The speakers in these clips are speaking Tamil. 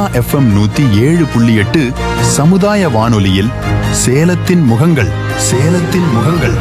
எஃப்எம் நூத்தி ஏழு புள்ளி எட்டு சமுதாய வானொலியில் சேலத்தின் முகங்கள் சேலத்தின் முகங்கள்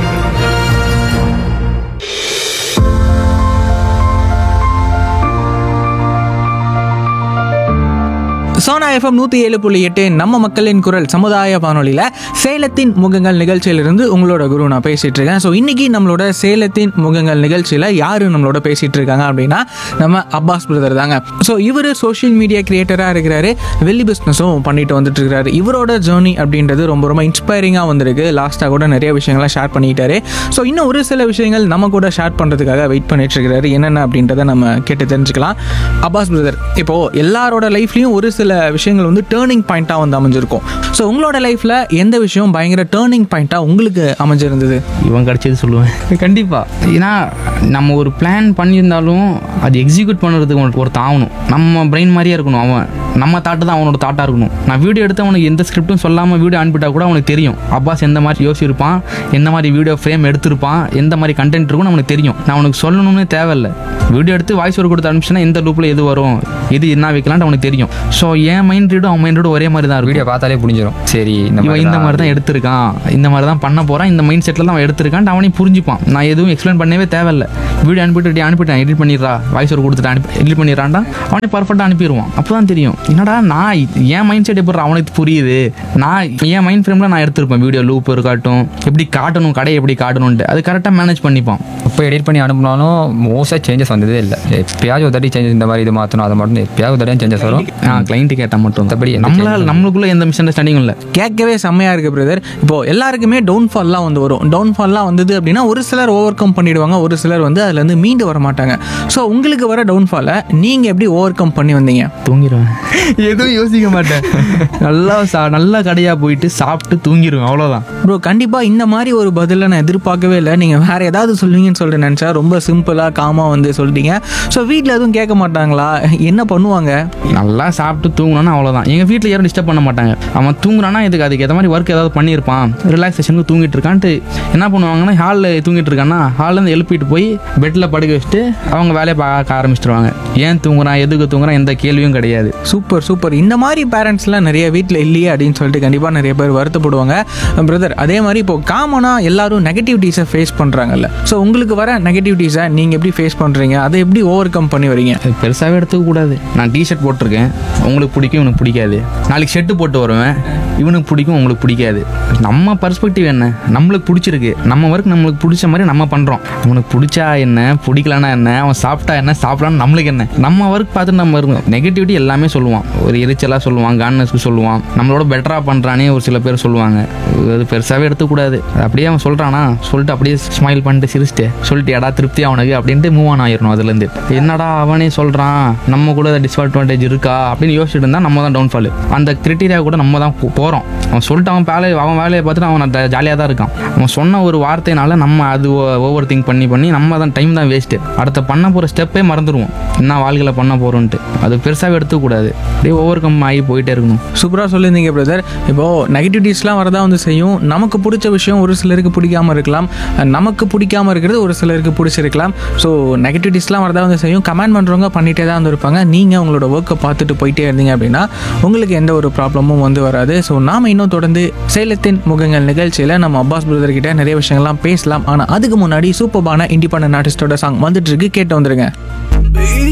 சோனா எஃப்எம் நூற்றி ஏழு புள்ளி எட்டு நம்ம மக்களின் குரல் சமுதாய வானொலியில் சேலத்தின் முகங்கள் நிகழ்ச்சியிலிருந்து உங்களோட குரு நான் பேசிட்டு இருக்கேன் ஸோ இன்னைக்கு நம்மளோட சேலத்தின் முகங்கள் நிகழ்ச்சியில் யாரு நம்மளோட பேசிட்டு இருக்காங்க அப்படின்னா நம்ம அப்பாஸ் பிரதர் தாங்க ஸோ இவர் சோஷியல் மீடியா கிரியேட்டராக இருக்கிறாரு வெள்ளி பிஸ்னஸும் பண்ணிட்டு வந்துட்டு இருக்காரு இவரோட ஜேர்னி அப்படின்றது ரொம்ப ரொம்ப இன்ஸ்பைரிங்காக வந்திருக்கு லாஸ்ட்டாக கூட நிறைய விஷயங்களை ஷேர் பண்ணிட்டாரு ஸோ இன்னும் ஒரு சில விஷயங்கள் நம்ம கூட ஷேர் பண்ணுறதுக்காக வெயிட் பண்ணிட்டு இருக்காரு என்னென்ன அப்படின்றத நம்ம கேட்டு தெரிஞ்சுக்கலாம் அப்பாஸ் பிரதர் இப்போ எல்லாரோட லைஃப்லயும் ஒரு சில விஷயங்கள் வந்து டேர்னிங் பாயிண்டா வந்து அமைஞ்சிருக்கும் ஸோ உங்களோட லைஃப்ல எந்த விஷயம் பயங்கர டேர்னிங் பாயிண்டா உங்களுக்கு அமைஞ்சிருந்தது இவன் கிடச்சது சொல்லுவேன் கண்டிப்பாக ஏன்னா நம்ம ஒரு பிளான் பண்ணியிருந்தாலும் அது எக்ஸிக்யூட் பண்ணுறதுக்கு ஒரு ஒருத்தன் ஆகணும் நம்ம பிரெயின் மாதிரியே இருக்கணும் அவன் நம்ம தாட்டு தான் அவனோட தாட்டாக இருக்கணும் நான் வீடியோ எடுத்து அவனுக்கு எந்த ஸ்கிரிப்டும் சொல்லாமல் வீடியோ அனுப்பிட்டா கூட அவனுக்கு தெரியும் அப்பாஸ் எந்த மாதிரி யோசிச்சிருப்பான் எந்த மாதிரி வீடியோ ஃப்ரேம் எடுத்திருப்பான் எந்த மாதிரி கண்டென்ட் இருக்கும்னு அவனுக்கு தெரியும் நான் அவனுக்கு சொல்லணும்னு தேவையில்லை வீடியோ எடுத்து வாய்ஸ் ஒரு கொடுத்து அனுப்பிச்சுன்னா எந்த லூப்பில் எது வரும் எது என்ன வைக்கலான்ட்டு அவனுக்கு தெரியும் ஸோ என் மைண்ட் ரீடும் அவன் மைண்ட் ரீடும் ஒரே மாதிரி தான் இருக்கும் வீடியோ பார்த்தாலே புரிஞ்சிடும் சரி இந்த இவன் மாதிரி இந்த மாதிரி தான் எடுத்திருக்கான் இந்த மாதிரி தான் பண்ண போறான் இந்த மைண்ட் செட்டில் தான் அவன் எடுத்திருக்கான் அவனையும் புரிஞ்சுப்பான் நான் எதுவும் எக்ஸ்பிளைன் பண்ணவே தேவையில்ல வீடியோ அனுப்பிட்டு "டேய், அனுப்பிட்டேன் எடிட் பண்ணிடுறா வாய்ஸ் ஒரு கொடுத்துட்டு அனுப்பி எடிட் பண்ணிடுறான்டா அவனே பர்ஃபெக்டாக அனுப்பிடுவான் அப்போ தான் தெரியும் என்னடா நான் இ- என் மைண்ட் செட் எப்படி அவனுக்கு புரியுது நான் என் மைண்ட் ஃப்ரேமில் நான் எடுத்திருப்பேன் வீடியோ லூப் இருக்கட்டும் எப்படி காட்டணும் கடையை எப்படி காட்டணும்ட்டு அது கரெக்டாக மேனேஜ் பண்ணிப்பான் இப்போ எடிட் பண்ணி அனுப்பினாலும் மோஸ்ட்டாக சேஞ்சஸ் வந்ததே இல்லை எப்பயாவது ஒரு தாட்டி சேஞ்சஸ் இந்த மாதிரி இது மாற்றணும் அதை மட்டும் எப்பயாவது ஒரு தாட்டி சேஞ்சஸ் வரும் நான் கிளைண்ட்டு கேட்டால் மட்டும் மத்தபடி எந்த நம்மளால changes நம்மளுக்குள்ள எந்த மிஸ் அண்டர்ஸ்டாண்டிங்கும் இல்லை கேட்கவே செம்மையா இருக்கு பிரதர் இப்போ எல்லாருக்குமே டவுன்ஃபால்லாம் வந்து வரும் டவுன்ஃபால்லாம் வந்தது அப்படின்னா ஒரு சிலர் ஓவர் கம் பண்ணிடுவாங்க ஒரு சிலர் வந்து அதுல இருந்து மீண்டு வர மாட்டாங்க ஸோ உங்களுக்கு வர டவுன்ஃபாலை நீங்க எப்படி ஓவர் கம் பண்ணி வந்தீங்க தூங்கிடுவேன் எதுவும் யோசிக்க மாட்டேன் நல்லா சா நல்லா கடையாக போயிட்டு சாப்பிட்டு தூங்கிடுவேன் அவ்வளோதான் ப்ரோ கண்டிப்பா இந்த மாதிரி ஒரு பதிலை நான் எதிர்பார்க்கவே இல்லை நீங்க வேற ஏதாவது சொல்லுவீங்கன்னு சொல்லிட்டு நினைச்சா ரொம்ப சிம்பிளா காமா வந்து சொல்லிட்டீங்க ஸோ வீட்டில் எதுவும் கேட்க மாட்டாங்களா என்ன பண்ணுவாங்க நல்லா சாப்பிட்டு தூங்கணும்னா அவ்வளோதான் எங்கள் வீட்டில் யாரும் டிஸ்டர்ப் பண்ண மாட்டாங்க அவன் தூங்குறானா இதுக்கு அதுக்கு ஏற்ற மாதிரி ஒர்க் ஏதாவது பண்ணியிருப்பான் ரிலாக்ஸேஷனுக்கு தூங்கிட்டு இருக்கான்ட்டு என்ன பண்ணுவாங்கன்னா ஹாலில் தூங்கிட்டு இருக்கான்னா ஹால்லேருந்து எழுப்பிட்டு போய் பெட்டில் படுக்க வச்சுட்டு அவங்க வேலையை பார்க்க ஆரம்பிச்சிடுவாங்க ஏன் தூங்குறான் எதுக்கு தூங்குறான் எந்த கேள்வியும் கிடையாது சூப்பர் சூப்பர் இந்த மாதிரி பேரண்ட்ஸ்லாம் நிறைய வீட்டில் இல்லையே அப்படின்னு சொல்லிட்டு கண்டிப்பாக நிறைய பேர் வருத்தப்படுவாங்க பிரதர் அதே மாதிரி இப்போ காமனாக எல்லாரும் நெகட்டிவிட்டிஸை ஃபேஸ் பண்ணுறாங்கல்ல ஸோ உங்களுக்கு வர நெகட்டிவிட்டிஸை நீங்கள் எப்படி ஃபேஸ் பண்ணுறீங்க அதை எப்படி ஓவர் கம் பண்ணி வரீங்க அது பெருசாகவே எடுத்துக்க கூடாது நான் டிஷர்ட் போட்டிருக்கேன் உங்களுக்கு பிடிக்கும் இவனுக்கு பிடிக்காது நாளைக்கு ஷர்ட்டு போட்டு வருவேன் இவனுக்கு பிடிக்கும் உங்களுக்கு பிடிக்காது நம்ம பர்ஸ்பெக்டிவ் என்ன நம்மளுக்கு பிடிச்சிருக்கு நம்ம ஒர்க் நம்மளுக்கு பிடிச்ச மாதிரி நம்ம பண்ணுறோம் அவனுக்கு பிடிச்சா என்ன பிடிக்கலனா என்ன அவன் சாப்பிட்டா என்ன சாப்பிடலான்னு நம்மளுக்கு என்ன நம்ம ஒர்க் பார்த்துட்டு நம்ம இருக்கணும் நெகட்டிவிட்டி எல்லாமே சொல்லுவான் ஒரு எரிச்சலாக சொல்லுவான் கான்னஸ்க்கு சொல்லுவான் நம்மளோட பெட்டராக பண்ணுறானே ஒரு சில பேர் சொல்லுவாங்க அது பெருசாகவே எடுத்துக்கூடாது அது அப்படியே அவன் சொல்கிறானா சொல்லிட்டு அப்படியே ஸ்மைல் பண்ணிட்டு சிரிச்சிட்டு சொல்லிட்டு எடா திருப்தி அவனுக்கு அப்படின்ட்டு மூவ் ஆன் ஆயிடணும் அதுலேருந்து என்னடா அவனே சொல்கிறான் நம்ம கூட டிஸ்அட்வான்டேஜ் இருக்கா அப்படின்னு யோசிச்சுட்டு இருந்தால் நம்ம தான் டவுன்ஃபால் அந்த கிரிட்டீரியா கூட நம்ம தான் போகிறோம் அவன் சொல்லிட்டு அவன் வேலையை அவன் வேலையை பார்த்துட்டு அவன் ஜாலியாக தான் இருக்கான் அவன் சொன்ன ஒரு வார்த்தையினால நம்ம அது ஓவர் திங்க் பண்ணி பண்ணி நம்ம தான் டைம் தான் வேஸ்ட்டு அடுத்த பண்ண போகிற ஸ்டெப்பே மறந்துடுவோம் என்ன வாழ்க்கையில் பண்ண போகிறோன்ட்டு அது பெருசாகவே எடுத்துக்கூடாது அப்படியே ஓவர் கம் ஆகி போயிட்டே இருக்கணும் சூப்பராக சொல்லியிருந்தீங்க பிரதர் இப்போ நெகட்டிவிட்டிஸ்லாம் வரதா வந்து செய்யும் நமக்கு பிடிச்ச விஷயம் ஒரு சிலருக்கு பிடிக்காம இருக்கலாம் நமக்கு பிடிக்காம இருக்கிறது ஒரு சிலருக்கு பிடிச்சிருக்கலாம் ஸோ நெகட்டிவிட்டிஸ்லாம் வரதா வந்து செய்யும் கமெண்ட் பண்ணுறவங்க பண்ணிட்டே தான் வந்து இருப்பாங்க நீங்கள் உங்களோட ஒர்க்கை பார்த்துட்டு போயிட்டே இருந்தீங்க அப்படின்னா உங்களுக்கு எந்த ஒரு ப்ராப்ளமும் வந்து வராது ஸோ நாம இன்னும் தொடர்ந்து சேலத்தின் முகங்கள் நிகழ்ச்சியில் நம்ம அப்பாஸ் பிரதர் கிட்ட நிறைய விஷயங்கள்லாம் பேசலாம் ஆனால் அதுக்கு முன்னாடி சூப்பர்பான இண்டிபெண்டன்ட் ஆர்டிஸ்டோட சாங் வந்துட்டு இருக்கு கேட்டு வந்துருங்க We